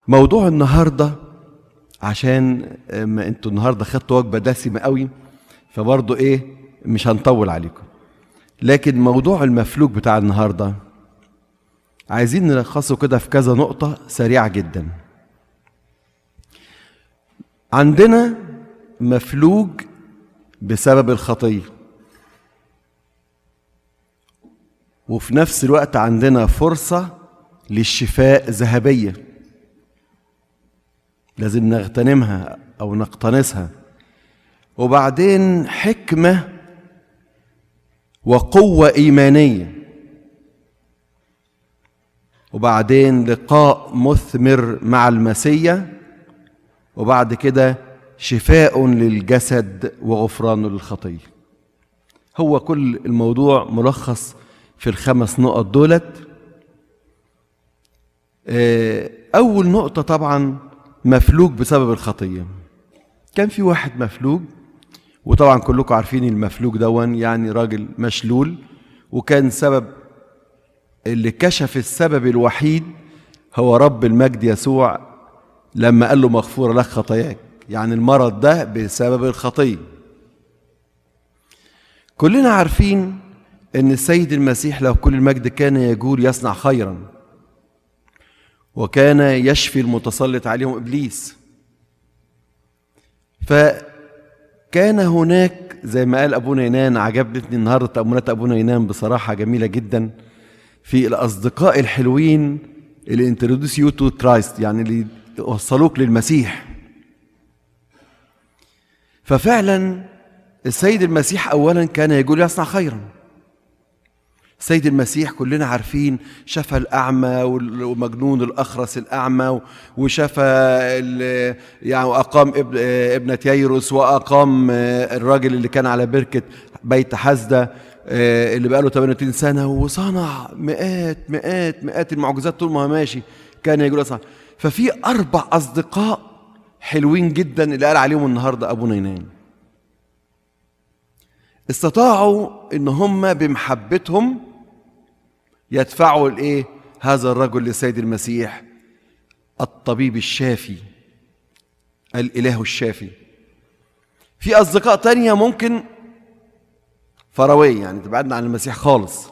موضوع النهارده عشان ما انتوا النهارده خدتوا وجبه دسمه قوي فبرضه ايه مش هنطول عليكم لكن موضوع المفلوج بتاع النهارده عايزين نلخصه كده في كذا نقطه سريعه جدا عندنا مفلوج بسبب الخطيه وفي نفس الوقت عندنا فرصه للشفاء ذهبيه لازم نغتنمها او نقتنصها وبعدين حكمه وقوه ايمانيه وبعدين لقاء مثمر مع المسيا وبعد كده شفاء للجسد وغفران للخطيه هو كل الموضوع ملخص في الخمس نقط دولت اول نقطه طبعا مفلوج بسبب الخطيه كان في واحد مفلوج وطبعا كلكم عارفين المفلوج دون يعني راجل مشلول وكان سبب اللي كشف السبب الوحيد هو رب المجد يسوع لما قال له مغفورة لك خطاياك يعني المرض ده بسبب الخطية كلنا عارفين ان السيد المسيح له كل المجد كان يجول يصنع خيرا وكان يشفي المتسلط عليهم ابليس فكان هناك زي ما قال ابونا ينان عجبتني النهارده تاملات ابونا ينان بصراحه جميله جدا في الاصدقاء الحلوين اللي انتروديوس يو تو كرايست يعني اللي وصلوك للمسيح ففعلا السيد المسيح اولا كان يقول يصنع خيرا السيد المسيح كلنا عارفين شفى الأعمى ومجنون الأخرس الأعمى وشفى يعني وأقام ابنة ييروس وأقام الراجل اللي كان على بركة بيت حزدة اللي بقاله 38 سنة وصنع مئات مئات مئات المعجزات طول ما هو ماشي كان يقول أصنع ففي أربع أصدقاء حلوين جدا اللي قال عليهم النهاردة أبو نينان استطاعوا ان هم بمحبتهم يدفعوا الايه هذا الرجل للسيد المسيح الطبيب الشافي الاله الشافي في اصدقاء تانية ممكن فروية يعني تبعدنا عن المسيح خالص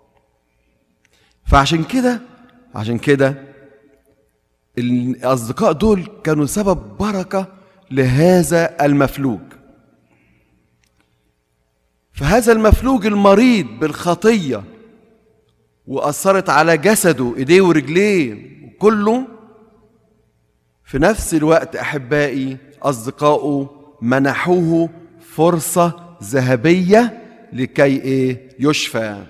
فعشان كده عشان كده الاصدقاء دول كانوا سبب بركه لهذا المفلوج فهذا المفلوج المريض بالخطيه واثرت على جسده ايديه ورجليه كله في نفس الوقت احبائي اصدقائه منحوه فرصه ذهبيه لكي ايه يشفى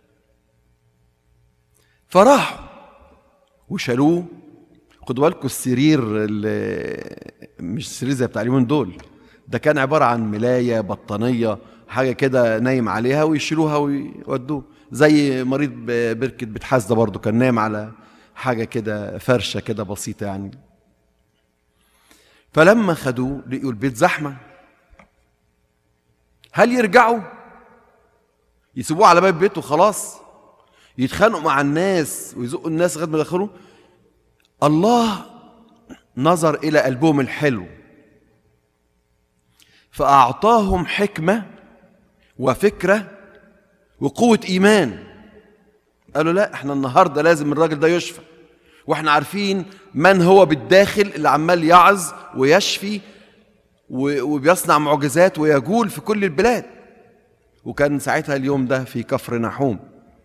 فراحوا وشالوه خدوا بالكم السرير مش السرير زي بتاع اليومين دول ده كان عباره عن ملايه بطانيه حاجه كده نايم عليها ويشيلوها ويودوه زي مريض بركه بتحاسده برضه كان نايم على حاجه كده فرشه كده بسيطه يعني فلما خدوه لقوا البيت زحمه هل يرجعوا يسيبوه على باب بيته خلاص يتخانقوا مع الناس ويزقوا الناس لغايه ما يدخلوا الله نظر الى قلبهم الحلو فاعطاهم حكمه وفكره وقوه ايمان قالوا لا احنا النهارده لازم الراجل ده يشفى واحنا عارفين من هو بالداخل اللي عمال يعظ ويشفي وبيصنع معجزات ويجول في كل البلاد وكان ساعتها اليوم ده في كفر نحوم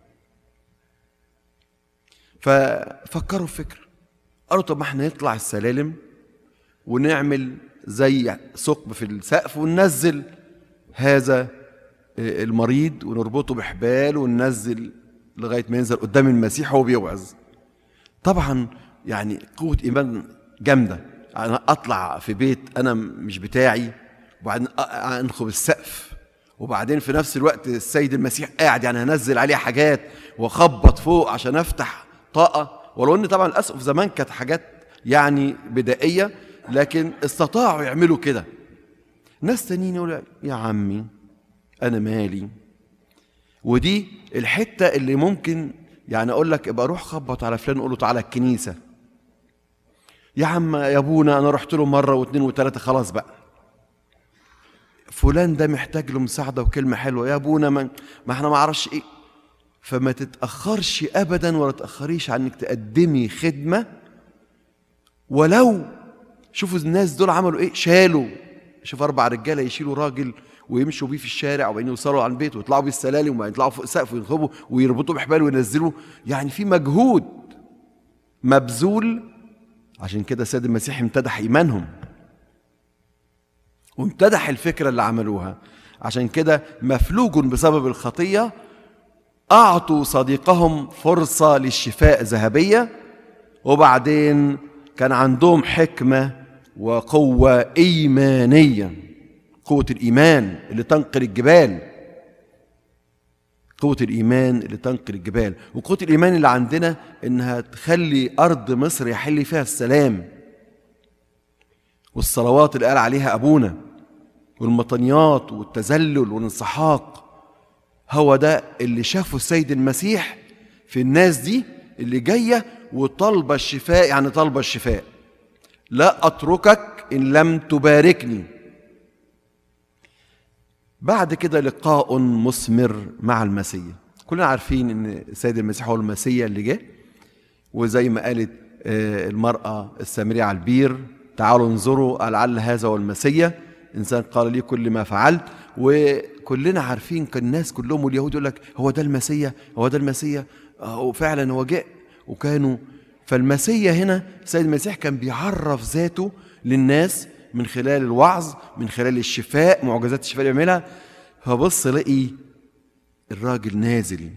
ففكروا في فكره قالوا طب ما احنا نطلع السلالم ونعمل زي ثقب في السقف وننزل هذا المريض ونربطه بحبال وننزل لغايه ما ينزل قدام المسيح وهو بيوعظ طبعا يعني قوه ايمان جامده انا اطلع في بيت انا مش بتاعي وبعدين انخب السقف وبعدين في نفس الوقت السيد المسيح قاعد يعني هنزل عليه حاجات واخبط فوق عشان افتح طاقه ولو ان طبعا الاسقف زمان كانت حاجات يعني بدائيه لكن استطاعوا يعملوا كده ناس تانيين يقولوا يا عمي انا مالي ودي الحته اللي ممكن يعني اقول لك ابقى روح خبط على فلان قول له تعالى الكنيسه يا عم يا ابونا انا رحت له مره واثنين وثلاثه خلاص بقى فلان ده محتاج له مساعده وكلمه حلوه يا ابونا ما, ما احنا ما اعرفش ايه فما تتاخرش ابدا ولا تاخريش عن انك تقدمي خدمه ولو شوفوا الناس دول عملوا ايه شالوا شوف اربع رجاله يشيلوا راجل ويمشوا بيه في الشارع وبعدين يوصلوا على البيت ويطلعوا بيه السلالم وبعدين يطلعوا فوق السقف وينخبوا ويربطوا بحبال وينزلوا يعني في مجهود مبذول عشان كده السيد المسيح امتدح ايمانهم وامتدح الفكره اللي عملوها عشان كده مفلوج بسبب الخطيه اعطوا صديقهم فرصه للشفاء ذهبيه وبعدين كان عندهم حكمه وقوه ايمانيه قوه الايمان اللي تنقل الجبال قوة الإيمان اللي تنقل الجبال وقوة الإيمان اللي عندنا إنها تخلي أرض مصر يحل فيها السلام والصلوات اللي قال عليها أبونا والمطنيات والتذلل والانسحاق هو ده اللي شافه السيد المسيح في الناس دي اللي جاية وطالبة الشفاء يعني طالبة الشفاء لا أتركك إن لم تباركني بعد كده لقاء مثمر مع المسيح كلنا عارفين ان السيد المسيح هو المسيح اللي جه وزي ما قالت المرأة السامرية على البير تعالوا انظروا لعل هذا هو المسيح إنسان قال لي كل ما فعلت وكلنا عارفين كان الناس كلهم واليهود يقول لك هو ده المسيح هو ده المسيح وفعلا هو جاء وكانوا فالمسيح هنا السيد المسيح كان بيعرف ذاته للناس من خلال الوعظ من خلال الشفاء معجزات الشفاء اللي بيعملها فبص لقي الراجل نازل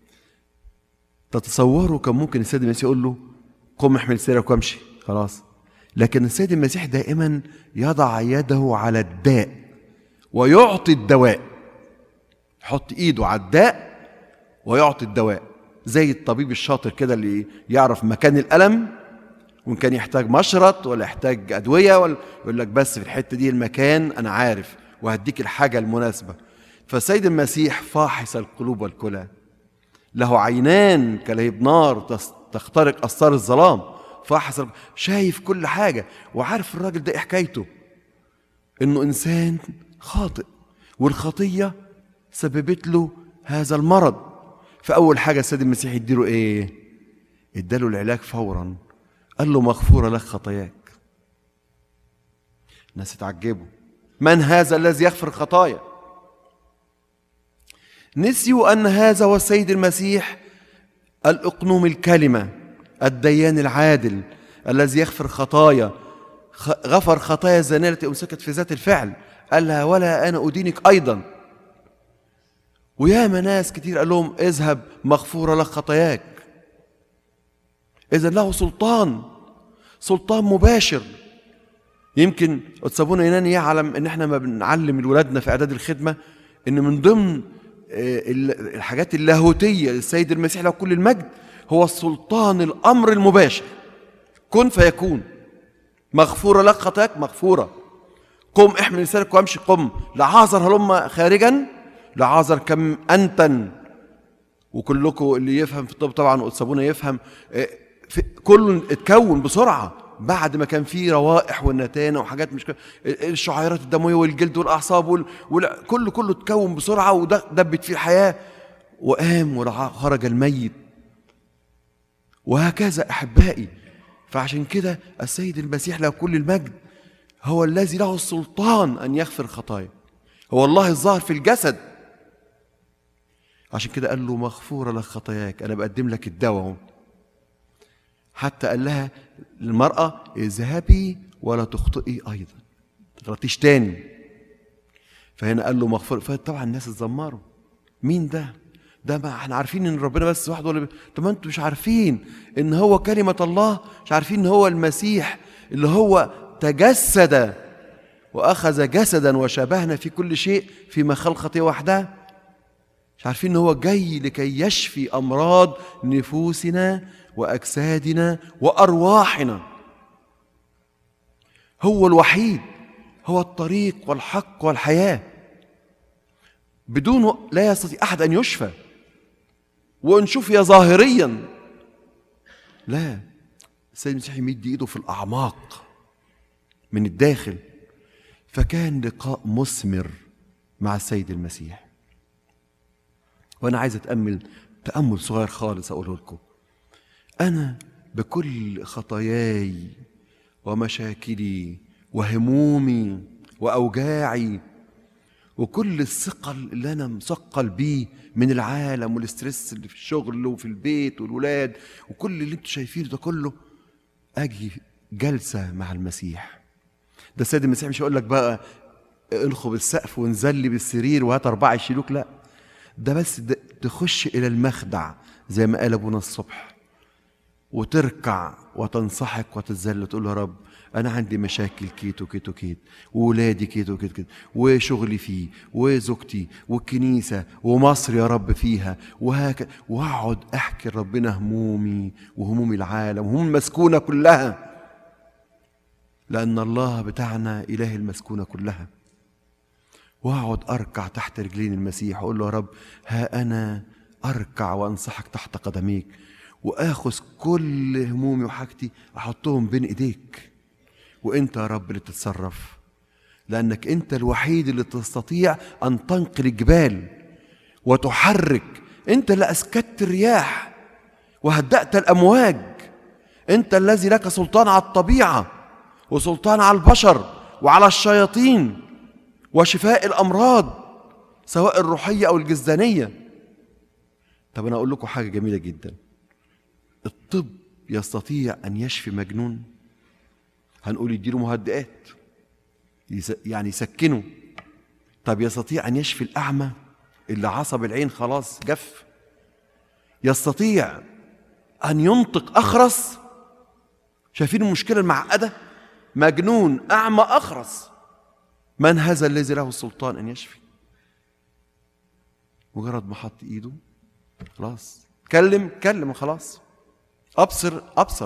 تتصوروا كان ممكن السيد المسيح يقول له قم احمل سيرك وامشي خلاص لكن السيد المسيح دائما يضع يده على الداء ويعطي الدواء يحط ايده على الداء ويعطي الدواء زي الطبيب الشاطر كده اللي يعرف مكان الالم وان كان يحتاج مشرط ولا يحتاج ادويه ولا يقول لك بس في الحته دي المكان انا عارف وهديك الحاجه المناسبه فالسيد المسيح فاحص القلوب والكلى له عينان كلهيب نار تخترق اسرار الظلام فاحص شايف كل حاجه وعارف الراجل ده ايه حكايته انه انسان خاطئ والخطيه سببت له هذا المرض فاول حاجه السيد المسيح يديله ايه اداله العلاج فورا قال له مغفوره لك خطاياك الناس اتعجبوا من هذا الذي يغفر الخطايا نسيوا ان هذا هو السيد المسيح الاقنوم الكلمه الديان العادل الذي يغفر خطايا غفر خطايا الزانيه التي امسكت في ذات الفعل قال لها ولا انا ادينك ايضا وياما ناس كتير قال لهم اذهب مغفوره لك خطاياك اذا له سلطان سلطان مباشر يمكن سابونا يناني يعلم ان احنا ما بنعلم ولادنا في اعداد الخدمه ان من ضمن الحاجات اللاهوتيه للسيد المسيح له كل المجد هو السلطان الامر المباشر كن فيكون مغفوره لك خطاياك مغفوره قم احمل لسانك وامشي قم لعازر هلم خارجا لعازر كم انتن وكلكم اللي يفهم في الطب طبعا وتسابونا يفهم كله اتكون بسرعه بعد ما كان في روائح والنتانه وحاجات مش الشعيرات الدمويه والجلد والاعصاب وال... وال... كله كله اتكون بسرعه ودبت فيه الحياه وقام وخرج الميت وهكذا احبائي فعشان كده السيد المسيح له كل المجد هو الذي له السلطان ان يغفر خطايا هو الله الظاهر في الجسد عشان كده قال له مغفورة لك خطاياك أنا بقدم لك الدواء حتى قال لها المرأة اذهبي ولا تخطئي أيضا تغلطيش تاني فهنا قال له مغفور فطبعا الناس اتذمروا مين ده؟ ده ما احنا عارفين ان ربنا بس وحده ولا طب ما انتوا مش عارفين ان هو كلمة الله مش عارفين ان هو المسيح اللي هو تجسد واخذ جسدا وشبهنا في كل شيء فيما خلق خطيه وحدها مش عارفين ان هو جاي لكي يشفي امراض نفوسنا واجسادنا وارواحنا هو الوحيد هو الطريق والحق والحياه بدونه لا يستطيع احد ان يشفى وان شفي ظاهريا لا السيد المسيح يمد ايده في الاعماق من الداخل فكان لقاء مثمر مع السيد المسيح وانا عايز اتامل تامل صغير خالص اقوله لكم انا بكل خطاياي ومشاكلي وهمومي واوجاعي وكل الثقل اللي انا مثقل بيه من العالم والاسترس اللي في الشغل وفي البيت والولاد وكل اللي انتوا شايفينه ده كله اجي جلسه مع المسيح ده السيد المسيح مش هيقول لك بقى انخب السقف وانزلي بالسرير وهات اربعه يشيلوك لا ده بس ده تخش الى المخدع زي ما قال ابونا الصبح وتركع وتنصحك وتتذل وتقول يا رب انا عندي مشاكل كيت وكيت وكيت وولادي كيت وكيت وكيت وشغلي فيه وزوجتي والكنيسه ومصر يا رب فيها وهكذا واقعد احكي لربنا همومي وهموم العالم وهموم المسكونه كلها لان الله بتاعنا اله المسكونه كلها واقعد اركع تحت رجلين المسيح واقول له يا رب ها انا اركع وانصحك تحت قدميك واخذ كل همومي وحاجتي احطهم بين ايديك وانت يا رب اللي تتصرف لانك انت الوحيد اللي تستطيع ان تنقل الجبال وتحرك انت اللي اسكت الرياح وهدأت الامواج انت الذي لك سلطان على الطبيعه وسلطان على البشر وعلى الشياطين وشفاء الامراض سواء الروحيه او الجسدانيه طب انا اقول لكم حاجه جميله جدا الطب يستطيع ان يشفي مجنون هنقول يديله مهدئات يس- يعني يسكنه طب يستطيع ان يشفي الاعمى اللي عصب العين خلاص جف يستطيع ان ينطق اخرس شايفين المشكله المعقده مجنون اعمى اخرس من هذا الذي له السلطان ان يشفي مجرد ما حط ايده خلاص كلم كلم خلاص ابصر ابصر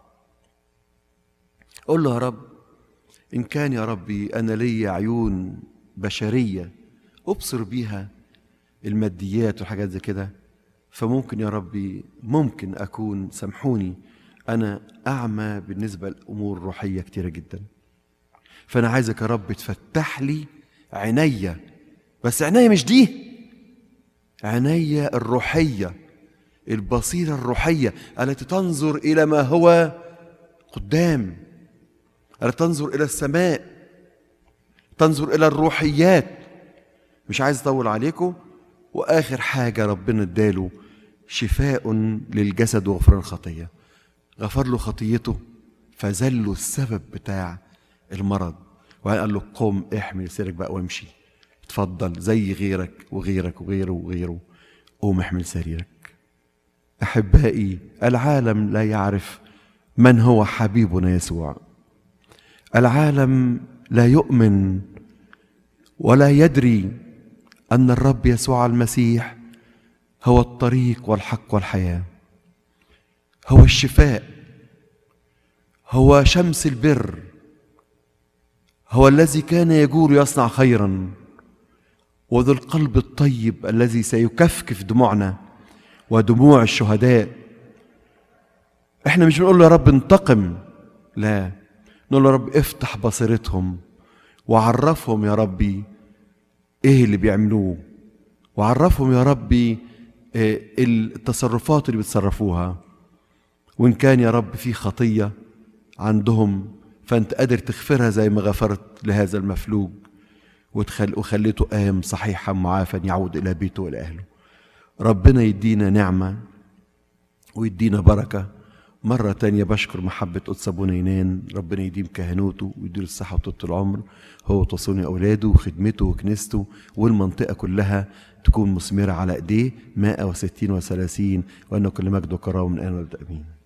قول له يا رب ان كان يا ربي انا لي عيون بشريه ابصر بيها الماديات وحاجات زي كده فممكن يا ربي ممكن اكون سامحوني انا اعمى بالنسبه لامور روحيه كتيره جدا فانا عايزك يا رب تفتح لي عينيا بس عينيا مش دي عينيا الروحيه البصيره الروحيه التي تنظر الى ما هو قدام التي تنظر الى السماء تنظر الى الروحيات مش عايز اطول عليكم واخر حاجه ربنا اداله شفاء للجسد وغفران الخطيه غفر له خطيته فزل له السبب بتاع المرض وبعدين قال له قم احمل سريرك بقى وامشي اتفضل زي غيرك وغيرك وغيره وغيره قوم احمل سريرك احبائي العالم لا يعرف من هو حبيبنا يسوع العالم لا يؤمن ولا يدري ان الرب يسوع المسيح هو الطريق والحق والحياه هو الشفاء هو شمس البر هو الذي كان يجول يصنع خيرا وذو القلب الطيب الذي سيكفكف دموعنا ودموع الشهداء احنا مش بنقول له يا رب انتقم لا نقول له يا رب افتح بصيرتهم وعرفهم يا ربي ايه اللي بيعملوه وعرفهم يا ربي آه، التصرفات اللي بيتصرفوها وان كان يا رب في خطيه عندهم فانت قادر تغفرها زي ما غفرت لهذا المفلوج وتخل وخليته قام صحيحا معافا يعود الى بيته والى اهله ربنا يدينا نعمه ويدينا بركه مرة تانية بشكر محبة قدس أبونا ينان ربنا يديم كهنوته ويديله الصحة وطولة العمر هو وتصوني أولاده وخدمته وكنيسته والمنطقة كلها تكون مثمرة على إيديه مائة وستين وثلاثين وأن كل مجد وكرامة من آن وأبد أمين